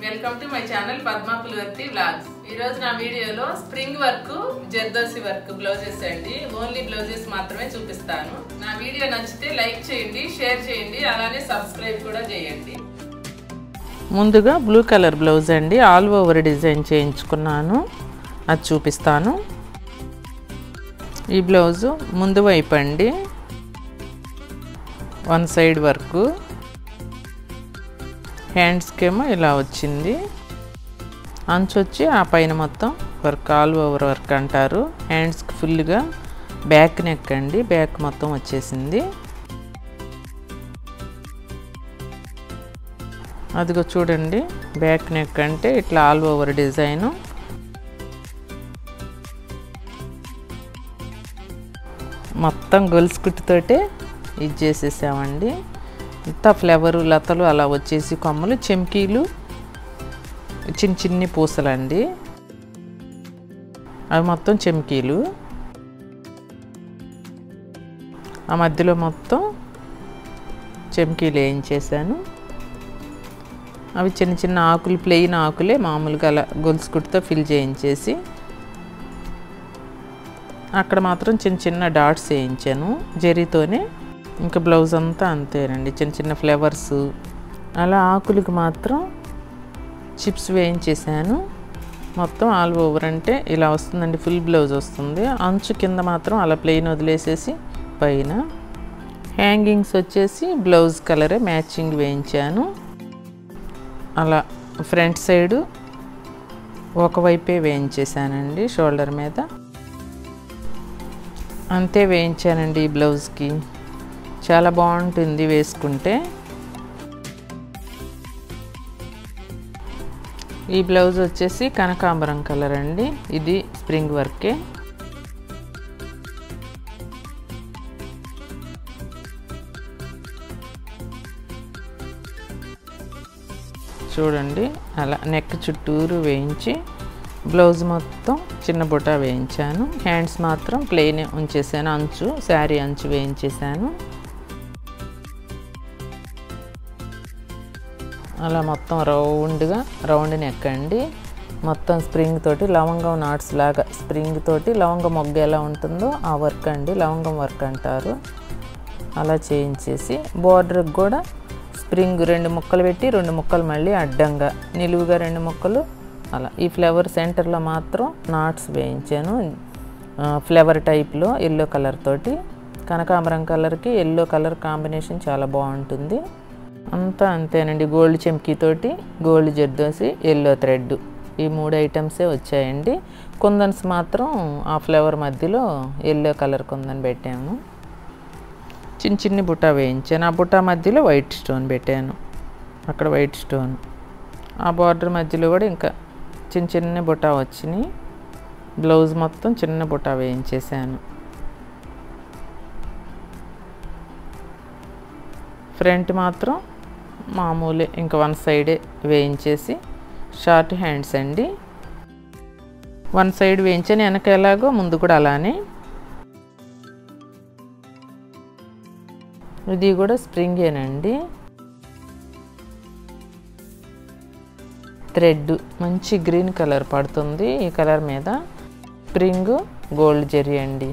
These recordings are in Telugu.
welcome to my channel Padma Pulivarthi vlogs ఈ రోజు నా వీడియోలో spring work zardozi work blouses అండి ఓన్లీ బ్లౌజెస్ మాత్రమే చూపిస్తాను నా వీడియో నచ్చితే లైక్ చేయండి షేర్ చేయండి అలానే సబ్స్క్రైబ్ కూడా చేయండి ముందుగా బ్లూ కలర్ బ్లౌజ్ అండి ఆల్ ఓవర్ డిజైన్ చేయించుకున్నాను అది చూపిస్తాను ఈ బ్లౌజు ముందు వైపు అండి వన్ సైడ్ వర్క్ హ్యాండ్స్కేమో ఇలా వచ్చింది అంచు వచ్చి ఆ పైన మొత్తం వర్క్ ఆల్ ఓవర్ వర్క్ అంటారు హ్యాండ్స్కి ఫుల్గా బ్యాక్ నెక్ అండి బ్యాక్ మొత్తం వచ్చేసింది అదిగో చూడండి బ్యాక్ నెక్ అంటే ఇట్లా ఆల్ ఓవర్ డిజైను మొత్తం గొలుసు కుట్టుతోటే ఇది చేసేసామండి ఇంత ఫ్లవరు లతలు అలా వచ్చేసి కొమ్మలు చెమ్కీలు చిన్న చిన్ని పూసలండి అవి మొత్తం చెమ్కీలు ఆ మధ్యలో మొత్తం చెమ్కీలు వేయించేసాను అవి చిన్న చిన్న ఆకులు ప్లెయిన్ ఆకులే మామూలుగా అలా గొలుసు కుట్టుతో ఫిల్ చేయించేసి అక్కడ మాత్రం చిన్న చిన్న డాట్స్ వేయించాను జరీతోనే ఇంకా బ్లౌజ్ అంతా అంతేనండి చిన్న చిన్న ఫ్లవర్స్ అలా ఆకులకు మాత్రం చిప్స్ వేయించేసాను మొత్తం ఆల్ ఓవర్ అంటే ఇలా వస్తుందండి ఫుల్ బ్లౌజ్ వస్తుంది అంచు కింద మాత్రం అలా ప్లెయిన్ వదిలేసేసి పైన హ్యాంగింగ్స్ వచ్చేసి బ్లౌజ్ కలరే మ్యాచింగ్ వేయించాను అలా ఫ్రంట్ సైడు ఒకవైపే వేయించేసానండి షోల్డర్ మీద అంతే వేయించానండి ఈ బ్లౌజ్కి చాలా బాగుంటుంది వేసుకుంటే ఈ బ్లౌజ్ వచ్చేసి కనకాంబరం కలర్ అండి ఇది స్ప్రింగ్ వర్కే చూడండి అలా నెక్ చుట్టూరు వేయించి బ్లౌజ్ మొత్తం చిన్న బుట్ట వేయించాను హ్యాండ్స్ మాత్రం ప్లెయిన్ ఉంచేసాను అంచు శారీ అంచు వేయించేసాను అలా మొత్తం రౌండ్గా రౌండ్ నెక్ అండి మొత్తం స్ప్రింగ్ తోటి లవంగం నాట్స్ లాగా స్ప్రింగ్ తోటి లవంగం మొగ్గ ఎలా ఉంటుందో ఆ వర్క్ అండి లవంగం వర్క్ అంటారు అలా చేయించేసి బోర్డర్కి కూడా స్ప్రింగ్ రెండు ముక్కలు పెట్టి రెండు ముక్కలు మళ్ళీ అడ్డంగా నిలువుగా రెండు ముక్కలు అలా ఈ ఫ్లవర్ సెంటర్లో మాత్రం నాట్స్ వేయించాను ఫ్లవర్ టైప్లో ఎల్లో కలర్ తోటి కనకాంబరం కలర్కి ఎల్లో కలర్ కాంబినేషన్ చాలా బాగుంటుంది అంతా అంతేనండి గోల్డ్ చెంకీతోటి గోల్డ్ జర్దోసి ఎల్లో థ్రెడ్ ఈ మూడు ఐటమ్సే వచ్చాయండి కుందన్స్ మాత్రం ఆ ఫ్లవర్ మధ్యలో ఎల్లో కలర్ కుందన్ పెట్టాము చిన్న చిన్ని బుట్ట వేయించాను ఆ బుట్ట మధ్యలో వైట్ స్టోన్ పెట్టాను అక్కడ వైట్ స్టోన్ ఆ బార్డర్ మధ్యలో కూడా ఇంకా చిన్న చిన్న బుట్ట వచ్చినాయి బ్లౌజ్ మొత్తం చిన్న బుట్ట వేయించేసాను ఫ్రంట్ మాత్రం మామూలే ఇంకా వన్ సైడే వేయించేసి షార్ట్ హ్యాండ్స్ అండి వన్ సైడ్ వేయించాను వెనక ఎలాగో ముందు కూడా అలానే ఇది కూడా స్ప్రింగేనండి థ్రెడ్ మంచి గ్రీన్ కలర్ పడుతుంది ఈ కలర్ మీద స్ప్రింగ్ గోల్డ్ జెరీ అండి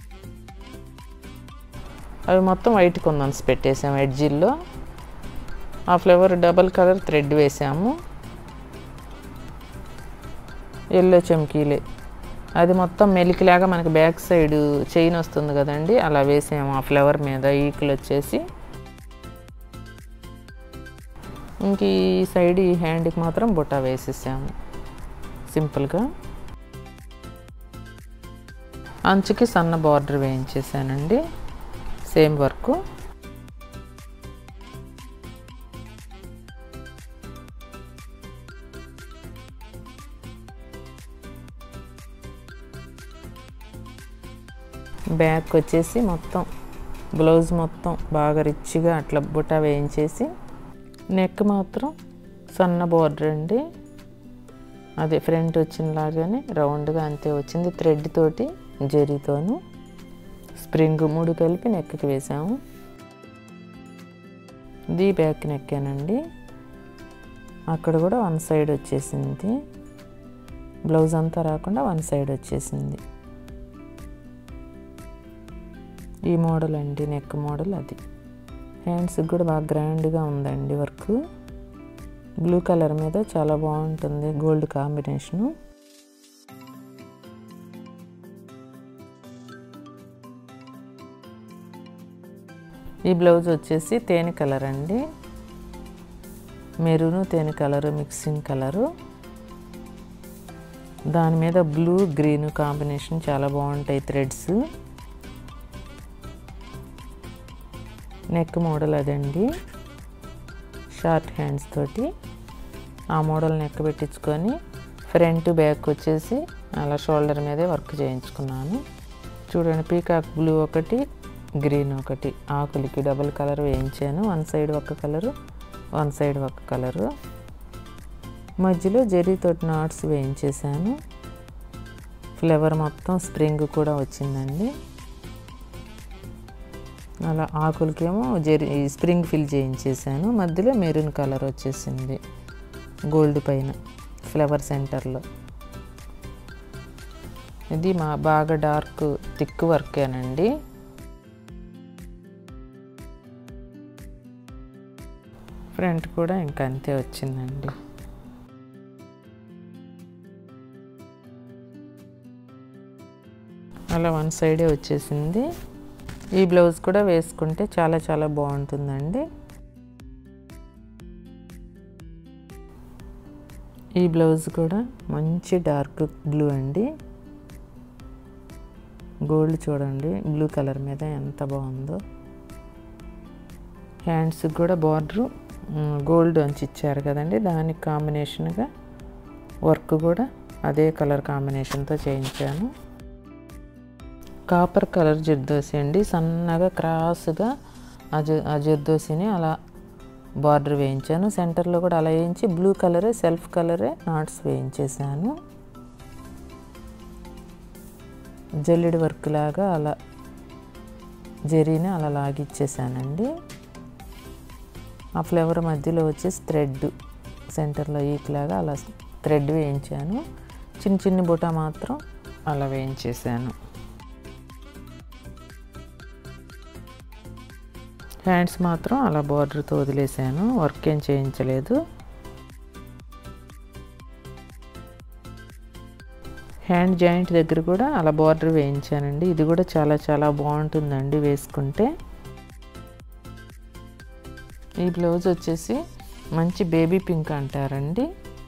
అవి మొత్తం వైట్ కొందన్స్ పెట్టేసాము ఎడ్జిల్లో ఆ ఫ్లేవర్ డబల్ కలర్ థ్రెడ్ వేసాము ఎల్లో చెమ్కీలే అది మొత్తం మెలికిలాగా మనకి బ్యాక్ సైడ్ చైన్ వస్తుంది కదండి అలా వేసాము ఆ ఫ్లవర్ మీద ఈకులు వచ్చేసి ఇంక ఈ సైడ్ ఈ హ్యాండ్కి మాత్రం బుట్ట వేసేసాము సింపుల్గా అంచుకి సన్న బార్డర్ వేయించేసానండి సేమ్ వర్క్ బ్యాక్ వచ్చేసి మొత్తం బ్లౌజ్ మొత్తం బాగా రిచ్గా అట్లా బుట్ట వేయించేసి నెక్ మాత్రం సన్న బోర్డర్ అండి అదే ఫ్రంట్ వచ్చినలాగానే రౌండ్గా అంతే వచ్చింది థ్రెడ్ తోటి జరీతోను స్ప్రింగ్ మూడు కలిపి నెక్కి వేసాము ఇది బ్యాక్ నెక్కేనండి అక్కడ కూడా వన్ సైడ్ వచ్చేసింది బ్లౌజ్ అంతా రాకుండా వన్ సైడ్ వచ్చేసింది ఈ మోడల్ అండి నెక్ మోడల్ అది హ్యాండ్స్కి కూడా బాగా గ్రాండ్గా ఉందండి వర్క్ బ్లూ కలర్ మీద చాలా బాగుంటుంది గోల్డ్ కాంబినేషను ఈ బ్లౌజ్ వచ్చేసి తేనె కలర్ అండి మెరూను తేనె కలరు మిక్సింగ్ కలరు దాని మీద బ్లూ గ్రీన్ కాంబినేషన్ చాలా బాగుంటాయి థ్రెడ్స్ నెక్ మోడల్ అదండి షార్ట్ హ్యాండ్స్ తోటి ఆ మోడల్ నెక్ పెట్టించుకొని ఫ్రంట్ బ్యాక్ వచ్చేసి అలా షోల్డర్ మీదే వర్క్ చేయించుకున్నాను చూడండి పీకాక్ బ్లూ ఒకటి గ్రీన్ ఒకటి ఆకులకి డబుల్ కలర్ వేయించాను వన్ సైడ్ ఒక కలరు వన్ సైడ్ ఒక కలరు మధ్యలో జరీతోటి నాట్స్ వేయించేసాను ఫ్లేవర్ మొత్తం స్ప్రింగ్ కూడా వచ్చిందండి అలా ఆకులకేమో జరి స్ప్రింగ్ ఫిల్ చేయించేసాను మధ్యలో మెరూన్ కలర్ వచ్చేసింది గోల్డ్ పైన ఫ్లవర్ సెంటర్లో ఇది మా బాగా డార్క్ థిక్ వర్కేనండి ఫ్రంట్ కూడా ఇంకా అంతే వచ్చిందండి అలా వన్ సైడే వచ్చేసింది ఈ బ్లౌజ్ కూడా వేసుకుంటే చాలా చాలా బాగుంటుందండి ఈ బ్లౌజ్ కూడా మంచి డార్క్ బ్లూ అండి గోల్డ్ చూడండి బ్లూ కలర్ మీద ఎంత బాగుందో హ్యాండ్స్కి కూడా బార్డరు గోల్డ్ అంచి ఇచ్చారు కదండి దానికి కాంబినేషన్గా వర్క్ కూడా అదే కలర్ కాంబినేషన్తో చేయించాను కాపర్ కలర్ జర్దోసి అండి సన్నగా క్రాస్గా ఆ జ ఆ జర్దోసిని అలా బార్డర్ వేయించాను సెంటర్లో కూడా అలా వేయించి బ్లూ కలరే సెల్ఫ్ కలరే నాట్స్ వేయించేసాను జల్లెడి వర్క్ లాగా అలా జరీని అలా లాగిచ్చేసానండి ఆ ఫ్లేవర్ మధ్యలో వచ్చేసి థ్రెడ్ సెంటర్లో ఈక్లాగా అలా థ్రెడ్ వేయించాను చిన్న చిన్న బుట్ట మాత్రం అలా వేయించేసాను హ్యాండ్స్ మాత్రం అలా బార్డర్తో వదిలేసాను వర్క్ ఏం చేయించలేదు హ్యాండ్ జాయింట్ దగ్గర కూడా అలా బార్డర్ వేయించానండి ఇది కూడా చాలా చాలా బాగుంటుందండి వేసుకుంటే ఈ బ్లౌజ్ వచ్చేసి మంచి బేబీ పింక్ అంటారండి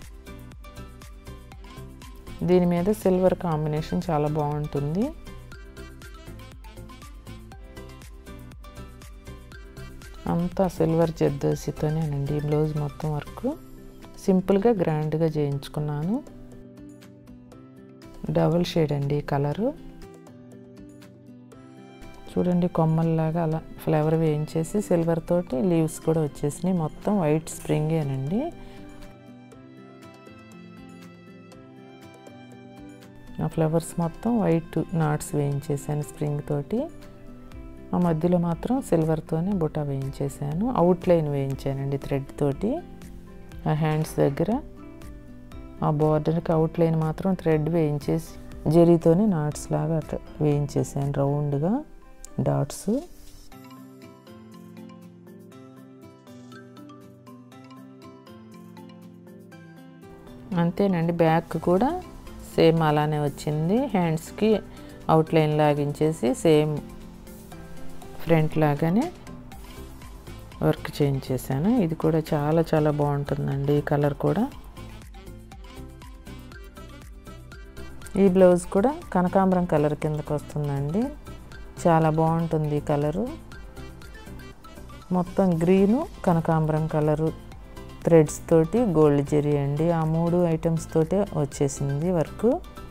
దీని మీద సిల్వర్ కాంబినేషన్ చాలా బాగుంటుంది అంతా సిల్వర్ జర్దోసితోనేనండి ఈ బ్లౌజ్ మొత్తం వర్క్ సింపుల్గా గ్రాండ్గా చేయించుకున్నాను డబుల్ షేడ్ అండి ఈ కలరు చూడండి కొమ్మల్లాగా అలా ఫ్లవర్ వేయించేసి సిల్వర్ తోటి లీవ్స్ కూడా వచ్చేసినాయి మొత్తం వైట్ స్ప్రింగేనండి ఆ ఫ్లవర్స్ మొత్తం వైట్ నాట్స్ వేయించేసాను స్ప్రింగ్ తోటి ఆ మధ్యలో మాత్రం సిల్వర్తోనే బుట్ట వేయించేసాను అవుట్లైన్ వేయించానండి థ్రెడ్ తోటి ఆ హ్యాండ్స్ దగ్గర ఆ బార్డర్కి అవుట్లైన్ మాత్రం థ్రెడ్ వేయించేసి జరీతోనే నాట్స్ లాగా అట్లా వేయించేసాను రౌండ్గా డాట్స్ అంతేనండి బ్యాక్ కూడా సేమ్ అలానే వచ్చింది హ్యాండ్స్కి అవుట్లైన్ లాగించేసి సేమ్ ఫ్రంట్ లాగానే వర్క్ చేయించేసాను ఇది కూడా చాలా చాలా బాగుంటుందండి ఈ కలర్ కూడా ఈ బ్లౌజ్ కూడా కనకాంబరం కలర్ కిందకు వస్తుందండి చాలా బాగుంటుంది ఈ కలరు మొత్తం గ్రీను కనకాంబరం కలరు థ్రెడ్స్ తోటి గోల్డ్ జెరీ అండి ఆ మూడు ఐటమ్స్ తోటే వచ్చేసింది వర్క్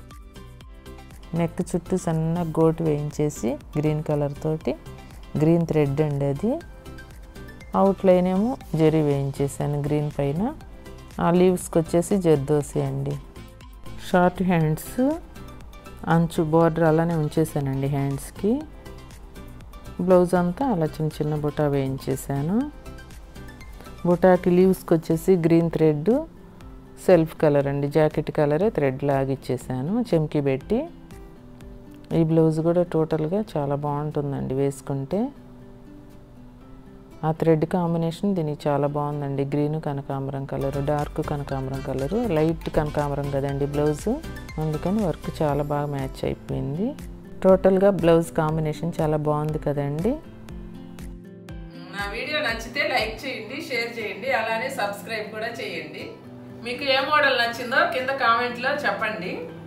నెక్ చుట్టూ సన్న గోటు వేయించేసి గ్రీన్ కలర్ తోటి గ్రీన్ థ్రెడ్ అండి అది అవుట్లైన్ ఏమో జెరీ వేయించేసాను గ్రీన్ పైన ఆ లీవ్స్కి వచ్చేసి జర్దోసి అండి షార్ట్ హ్యాండ్స్ అంచు బార్డర్ అలానే ఉంచేసానండి హ్యాండ్స్కి బ్లౌజ్ అంతా అలా చిన్న చిన్న బుటా వేయించేసాను బుటాకి లీవ్స్కి వచ్చేసి గ్రీన్ థ్రెడ్ సెల్ఫ్ కలర్ అండి జాకెట్ కలరే థ్రెడ్ లాగిచ్చేసాను చెమ్కి పెట్టి ఈ బ్లౌజ్ కూడా టోటల్గా చాలా బాగుంటుందండి వేసుకుంటే ఆ థ్రెడ్ కాంబినేషన్ దీనికి చాలా బాగుందండి గ్రీన్ కనకాంబరం కలరు డార్క్ కనకాంబరం కలరు లైట్ కనకాంబరం కదండి బ్లౌజ్ అందుకని వర్క్ చాలా బాగా మ్యాచ్ అయిపోయింది టోటల్గా బ్లౌజ్ కాంబినేషన్ చాలా బాగుంది కదండి నా వీడియో నచ్చితే లైక్ చేయండి షేర్ చేయండి అలానే సబ్స్క్రైబ్ కూడా చేయండి మీకు ఏ మోడల్ నచ్చిందో కింద కామెంట్లో చెప్పండి